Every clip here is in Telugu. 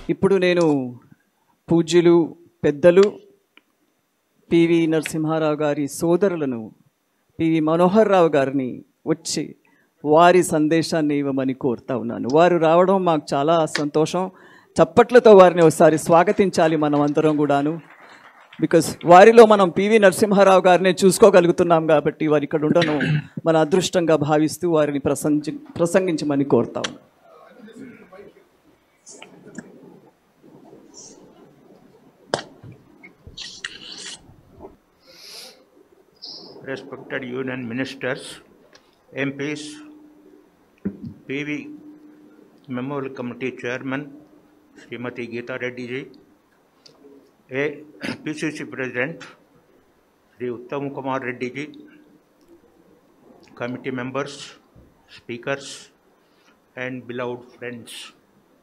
ఇప్పుడు నేను పూజ్యులు పెద్దలు పివి నరసింహారావు గారి సోదరులను పివి మనోహర్ రావు గారిని వచ్చి వారి సందేశాన్ని ఇవ్వమని కోరుతా ఉన్నాను వారు రావడం మాకు చాలా సంతోషం చప్పట్లతో వారిని ఒకసారి స్వాగతించాలి మనం అందరం కూడాను బికాస్ వారిలో మనం పివి నరసింహారావు గారిని చూసుకోగలుగుతున్నాం కాబట్టి వారు ఇక్కడ ఉండడం మన అదృష్టంగా భావిస్తూ వారిని ప్రసంగి ప్రసంగించమని కోరుతా ఉన్నాను respected union ministers, MPs, PV Memorial Committee Chairman, Srimati Geeta Reddy ji, A PCC President, Sri Uttam Kumar Reddy ji, committee members, speakers, and beloved friends.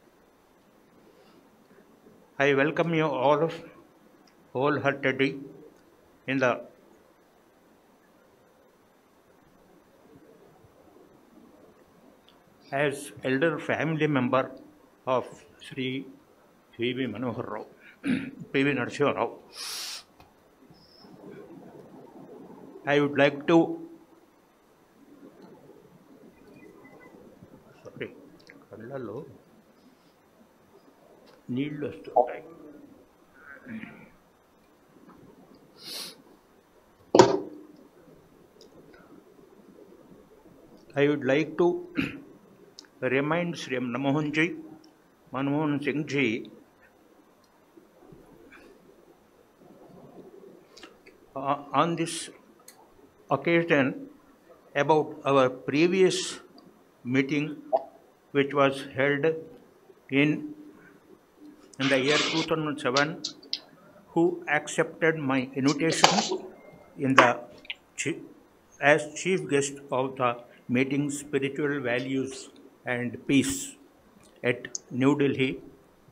I welcome you all wholeheartedly in the as elder family member of Sri P.V. Manohar Rao, P.V. Narasimha Rao. I would like to sorry కళ్ళలో నీళ్ళు వస్తుంటాయి I would like to remind Sri Manmohan ji, Manmohan Singh ji, uh, on this occasion about our previous meeting, which was held in in the year 2007, who accepted my invitation in the chi- as chief guest of the meeting spiritual values and peace at New Delhi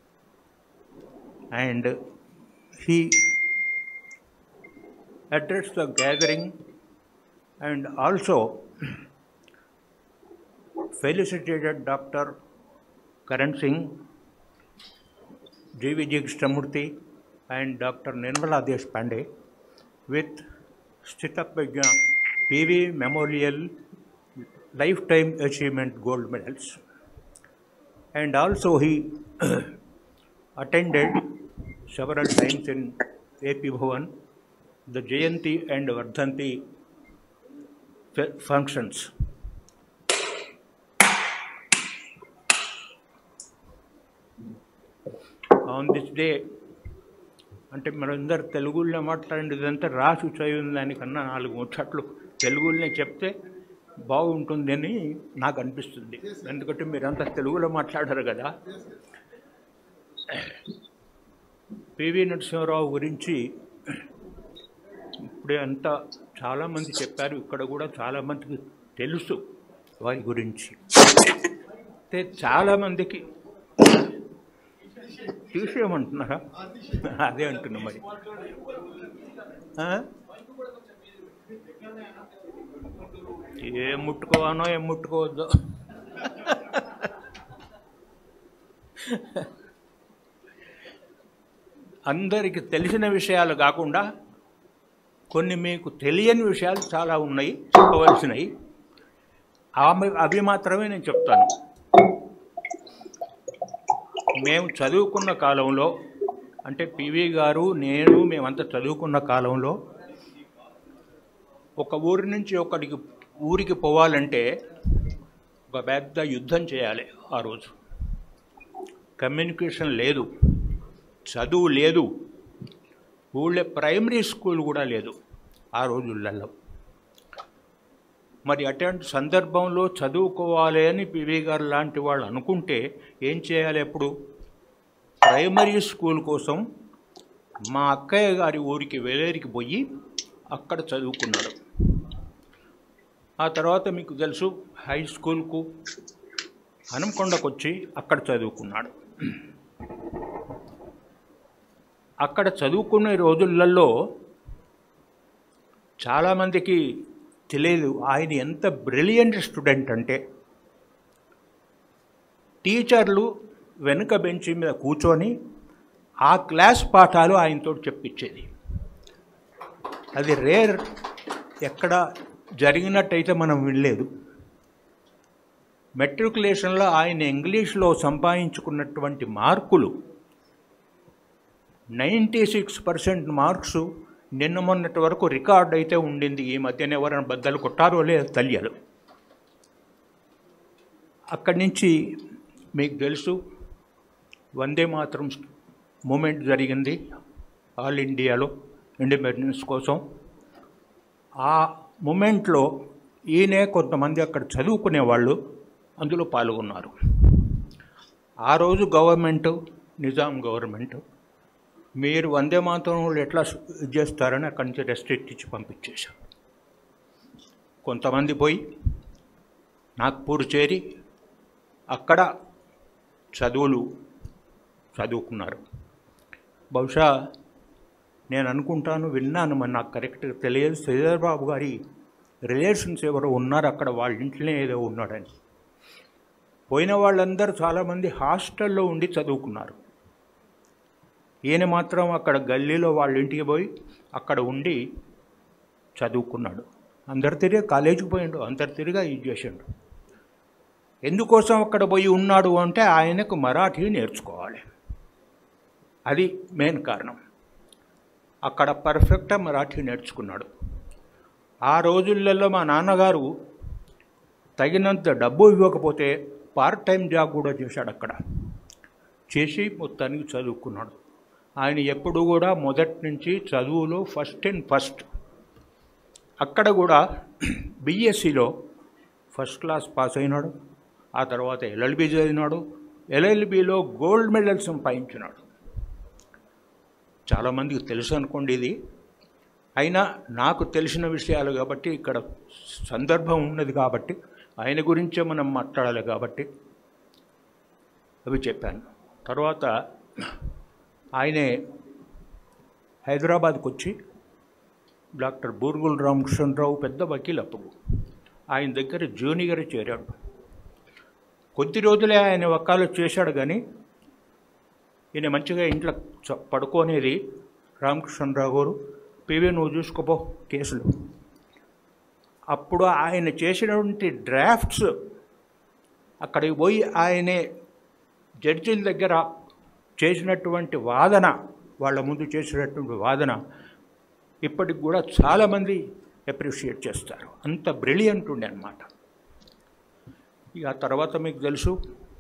and he addressed the gathering and also felicitated Dr. Karan Singh, G.V. Jigstamurti and Dr. Nirmala Deshpande with Stitapajna PV Memorial Lifetime Achievement Gold Medals. And also he attended several times in AP Bhavan the Jayanti and Vardhanti fe- functions. On this day అంటే మనందరు తెలుగులో మాట్లాడేదంతా రాసి చదివిన దానికన్నా నాలుగు ముచ్చట్లు తెలుగులోనే చెప్తే బాగుంటుందని నాకు అనిపిస్తుంది ఎందుకంటే మీరంతా తెలుగులో మాట్లాడారు కదా పివి నరసింహారావు గురించి ఇప్పుడే అంతా చాలామంది చెప్పారు ఇక్కడ కూడా చాలామందికి తెలుసు వారి గురించి అయితే చాలామందికి తీసేయమంటున్నారా అదే అంటున్నా మరి ఆ? ఏం ముట్టుకోవానో ఏం ముట్టుకోవద్దో అందరికి తెలిసిన విషయాలు కాకుండా కొన్ని మీకు తెలియని విషయాలు చాలా ఉన్నాయి చెప్పవలసినవి ఆమె అవి మాత్రమే నేను చెప్తాను మేము చదువుకున్న కాలంలో అంటే పివి గారు నేను మేమంతా చదువుకున్న కాలంలో ఒక ఊరి నుంచి ఒకడికి ఊరికి పోవాలంటే ఒక పెద్ద యుద్ధం చేయాలి ఆ రోజు కమ్యూనికేషన్ లేదు చదువు లేదు ఊళ్ళో ప్రైమరీ స్కూల్ కూడా లేదు ఆ రోజులలో మరి అటువంటి సందర్భంలో చదువుకోవాలి అని పివి గారు లాంటి వాళ్ళు అనుకుంటే ఏం చేయాలి ఎప్పుడు ప్రైమరీ స్కూల్ కోసం మా అక్కయ్య గారి ఊరికి వేలేరికి పోయి అక్కడ చదువుకున్నాడు ఆ తర్వాత మీకు తెలుసు హై స్కూల్కు హనంకొండకు వచ్చి అక్కడ చదువుకున్నాడు అక్కడ చదువుకునే రోజులలో చాలామందికి తెలియదు ఆయన ఎంత బ్రిలియంట్ స్టూడెంట్ అంటే టీచర్లు వెనుక బెంచి మీద కూర్చొని ఆ క్లాస్ పాఠాలు ఆయనతో చెప్పించేది అది రేర్ ఎక్కడ జరిగినట్టయితే మనం వినలేదు మెట్రికులేషన్లో ఆయన ఇంగ్లీష్లో సంపాదించుకున్నటువంటి మార్కులు నైంటీ సిక్స్ పర్సెంట్ మార్క్స్ నిన్న మొన్నటి వరకు రికార్డ్ అయితే ఉండింది ఈ మధ్యన ఎవరైనా బద్దలు కొట్టారో లేదో తెలియదు అక్కడి నుంచి మీకు తెలుసు వందే మాత్రం మూమెంట్ జరిగింది ఆల్ ఇండియాలో ఇండిపెండెన్స్ కోసం ఆ మూమెంట్లో ఈయనే కొంతమంది అక్కడ చదువుకునే వాళ్ళు అందులో పాల్గొన్నారు ఆ రోజు గవర్నమెంట్ నిజాం గవర్నమెంట్ మీరు వందే మాతరంలో ఎట్లా ఇది చేస్తారని అక్కడి నుంచి రెస్ట్రిక్ట్ ఇచ్చి పంపించేశారు కొంతమంది పోయి నాగ్పూర్ చేరి అక్కడ చదువులు చదువుకున్నారు బహుశా నేను అనుకుంటాను విన్నాను మరి నాకు కరెక్ట్గా తెలియదు శ్రీధర్ బాబు గారి రిలేషన్స్ ఎవరో ఉన్నారు అక్కడ వాళ్ళ ఇంట్లోనే ఏదో ఉన్నాడని పోయిన వాళ్ళందరూ చాలామంది హాస్టల్లో ఉండి చదువుకున్నారు ఈయన మాత్రం అక్కడ గల్లీలో వాళ్ళ ఇంటికి పోయి అక్కడ ఉండి చదువుకున్నాడు అందరు తిరిగి కాలేజీకి పోయిండు అందరు తిరిగా ఇది చేసిండు ఎందుకోసం అక్కడ పోయి ఉన్నాడు అంటే ఆయనకు మరాఠీ నేర్చుకోవాలి అది మెయిన్ కారణం అక్కడ పర్ఫెక్ట్గా మరాఠీ నేర్చుకున్నాడు ఆ రోజులలో మా నాన్నగారు తగినంత డబ్బు ఇవ్వకపోతే పార్ట్ టైం జాబ్ కూడా చేశాడు అక్కడ చేసి మొత్తానికి చదువుకున్నాడు ఆయన ఎప్పుడు కూడా మొదటి నుంచి చదువులో ఫస్ట్ అండ్ ఫస్ట్ అక్కడ కూడా బీఎస్సీలో ఫస్ట్ క్లాస్ పాస్ అయినాడు ఆ తర్వాత ఎల్ఎల్బి చదివినాడు ఎల్ఎల్బిలో గోల్డ్ మెడల్ సంపాదించినాడు చాలామందికి తెలుసు అనుకోండి ఇది అయినా నాకు తెలిసిన విషయాలు కాబట్టి ఇక్కడ సందర్భం ఉన్నది కాబట్టి ఆయన గురించే మనం మాట్లాడాలి కాబట్టి అవి చెప్పాను తర్వాత ఆయనే హైదరాబాద్కి వచ్చి డాక్టర్ బూర్గుల్ రామకృష్ణరావు పెద్ద వకీల్ అప్పుడు ఆయన దగ్గర జూనియర్ చేరాడు కొద్ది రోజులే ఆయన వకాలు చేశాడు కానీ ఈయన మంచిగా ఇంట్లో చ- పడుకోనేది రామకృష్ణరావు గారు పివి నువ్వు చూసుకోపో కేసులు అప్పుడు ఆయన చేసినటువంటి డ్రాఫ్ట్స్ అక్కడికి పోయి ఆయనే జడ్జిల దగ్గర చేసినటువంటి వాదన వాళ్ళ ముందు చేసినటువంటి వాదన ఇప్పటికి కూడా చాలామంది అప్రిషియేట్ చేస్తారు అంత బ్రిలియంట్ ఉండే అనమాట ఇక ఆ తర్వాత మీకు తెలుసు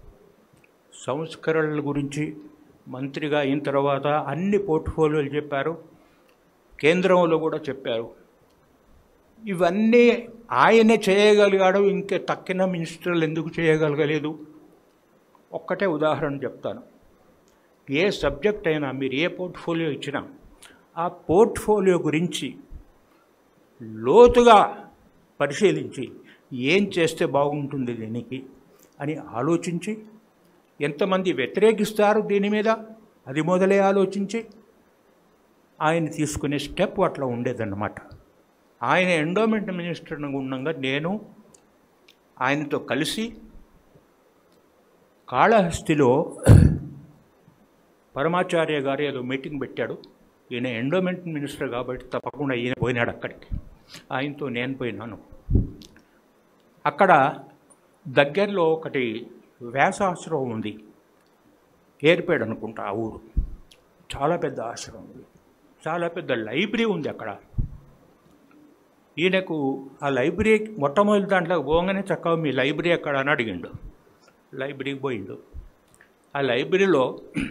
సంస్కరణల గురించి మంత్రిగా అయిన తర్వాత అన్ని పోర్ట్ఫోలియోలు చెప్పారు కేంద్రంలో కూడా చెప్పారు ఇవన్నీ ఆయనే చేయగలిగాడు ఇంకే తక్కిన మినిస్టర్లు ఎందుకు చేయగలగలేదు ఒక్కటే ఉదాహరణ చెప్తాను ఏ సబ్జెక్ట్ అయినా మీరు ఏ పోర్ట్ఫోలియో ఇచ్చినా ఆ పోర్ట్ఫోలియో గురించి లోతుగా పరిశీలించి ఏం చేస్తే బాగుంటుంది దీనికి అని ఆలోచించి ఎంతమంది వ్యతిరేకిస్తారు దీని మీద అది మొదలే ఆలోచించి ఆయన తీసుకునే స్టెప్ అట్లా ఉండేదన్నమాట ఆయన ఎండోమెంట్ మినిస్టర్ ఉండగా నేను ఆయనతో కలిసి కాళహస్తిలో పరమాచార్య గారు ఏదో మీటింగ్ పెట్టాడు ఈయన ఎండోమెంట్ మినిస్టర్ కాబట్టి తప్పకుండా ఈయన పోయినాడు అక్కడికి ఆయనతో నేను పోయినాను అక్కడ దగ్గరలో ఒకటి వ్యాసాశ్రమం ఉంది ఏర్పేడు అనుకుంటా ఆ ఊరు చాలా పెద్ద ఆశ్రమం ఉంది చాలా పెద్ద లైబ్రరీ ఉంది అక్కడ ఈయనకు ఆ లైబ్రరీ మొట్టమొదటి దాంట్లోకి పోగానే చక్కగా మీ లైబ్రరీ ఎక్కడ అని అడిగిండు లైబ్రరీకి పోయిండు ఆ లైబ్రరీలో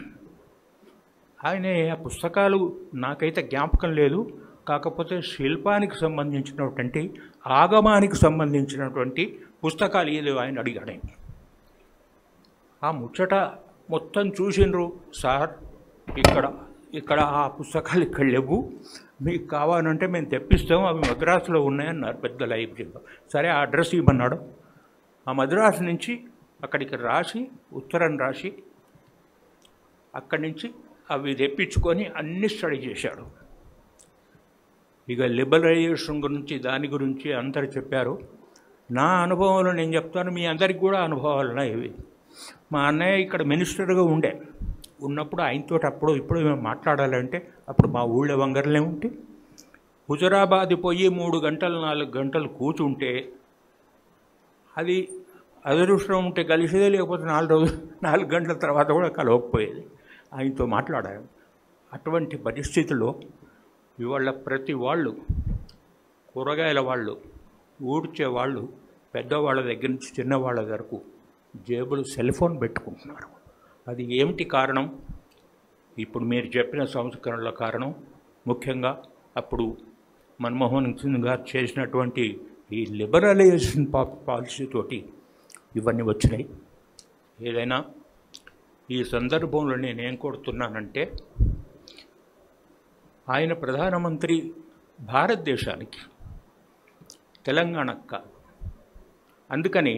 ఆయన ఆ పుస్తకాలు నాకైతే జ్ఞాపకం లేదు కాకపోతే శిల్పానికి సంబంధించినటువంటి ఆగమానికి సంబంధించినటువంటి పుస్తకాలు ఏదో ఆయన అడిగాడు ఆయన. ఆ ముచ్చట మొత్తం చూసిండ్రు సార్ ఇక్కడ ఇక్కడ ఆ పుస్తకాలు ఇక్కడ లేవు మీకు కావాలంటే మేము తెప్పిస్తాం అవి మద్రాసులో ఉన్నాయన్నారు పెద్ద లైబ్రరీలో సరే ఆ అడ్రస్ ఇవ్వమన్నాడు ఆ మద్రాసు నుంచి అక్కడికి రాసి ఉత్తరం రాసి అక్కడి నుంచి అవి తెప్పించుకొని అన్ని స్టడీ చేశాడు ఇక లిబరలైజేషన్ గురించి దాని గురించి అందరు చెప్పారు నా అనుభవంలో నేను చెప్తాను మీ అందరికి కూడా అనుభవాలు ఉన్నాయి ఇవి మా అన్నయ్య ఇక్కడ మినిస్టర్గా ఉండే ఉన్నప్పుడు ఆయనతో అప్పుడు ఇప్పుడు మేము మాట్లాడాలంటే అప్పుడు మా ఊళ్ళో వంగరలే ఉంటే హుజరాబాద్ పోయి మూడు గంటలు నాలుగు గంటలు కూర్చుంటే అది అదృష్టం ఉంటే కలిసేదే లేకపోతే నాలుగు రోజులు నాలుగు గంటల తర్వాత కూడా కలవకపోయేది ఆయనతో మాట్లాడాను అటువంటి పరిస్థితుల్లో ఇవాళ ప్రతి వాళ్ళు కూరగాయల వాళ్ళు ఊడ్చే వాళ్ళు పెద్దవాళ్ళ దగ్గర నుంచి చిన్నవాళ్ళ వరకు జేబులు సెల్ ఫోన్ పెట్టుకుంటున్నారు అది ఏమిటి కారణం ఇప్పుడు మీరు చెప్పిన సంస్కరణల కారణం ముఖ్యంగా అప్పుడు మన్మోహన్ సింగ్ గారు చేసినటువంటి ఈ లిబరలైజేషన్ పా పాలసీతోటి ఇవన్నీ వచ్చినాయి ఏదైనా ఈ సందర్భంలో నేను ఏం కోరుతున్నానంటే ఆయన ప్రధానమంత్రి భారతదేశానికి తెలంగాణకు కాదు అందుకని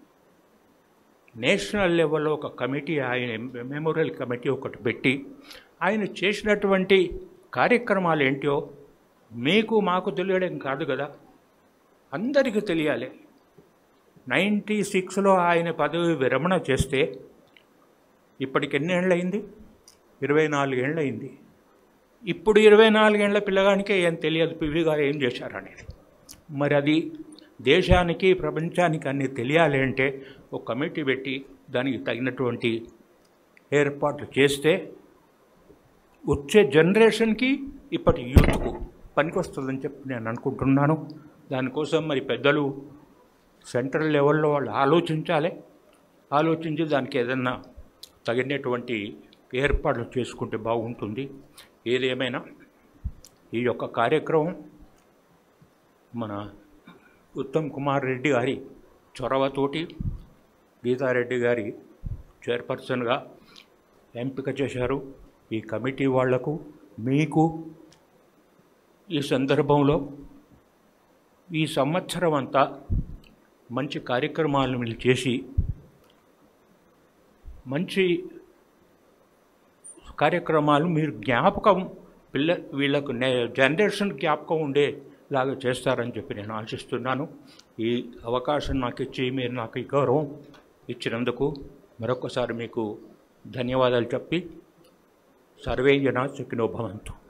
నేషనల్ లెవెల్లో ఒక కమిటీ ఆయన మెమోరియల్ కమిటీ ఒకటి పెట్టి ఆయన చేసినటువంటి కార్యక్రమాలు ఏంటో మీకు మాకు తెలియడం కాదు కదా అందరికీ తెలియాలి నైంటీ సిక్స్లో ఆయన పదవి విరమణ చేస్తే ఇప్పటికి ఎన్ని ఏళ్ళయింది ఇరవై నాలుగేళ్ళయింది ఇప్పుడు ఇరవై నాలుగేళ్ల పిల్లగానికే ఏం తెలియదు పివి గారు ఏం చేశారనేది మరి అది దేశానికి ప్రపంచానికి అన్ని తెలియాలి అంటే ఒక కమిటీ పెట్టి దానికి తగినటువంటి ఏర్పాట్లు చేస్తే వచ్చే జనరేషన్కి ఇప్పటి యూత్కు పనికొస్తుందని చెప్పి నేను అనుకుంటున్నాను దానికోసం మరి పెద్దలు సెంట్రల్ లెవెల్లో వాళ్ళు ఆలోచించాలి ఆలోచించి దానికి ఏదన్నా తగినటువంటి ఏర్పాట్లు చేసుకుంటే బాగుంటుంది ఏదేమైనా ఈ యొక్క కార్యక్రమం మన ఉత్తమ్ కుమార్ రెడ్డి గారి చొరవతోటి గీతారెడ్డి గారి చైర్పర్సన్గా ఎంపిక చేశారు ఈ కమిటీ వాళ్లకు మీకు ఈ సందర్భంలో ఈ సంవత్సరం అంతా మంచి కార్యక్రమాలు మీరు చేసి మంచి కార్యక్రమాలు మీరు జ్ఞాపకం పిల్ల వీళ్ళకు నే జనరేషన్ జ్ఞాపకం ఉండేలాగా చేస్తారని చెప్పి నేను ఆశిస్తున్నాను ఈ అవకాశం నాకు ఇచ్చి మీరు నాకు ఈ గౌరవం ఇచ్చినందుకు మరొకసారి మీకు ధన్యవాదాలు చెప్పి సర్వే జన సుఖినో భవంతు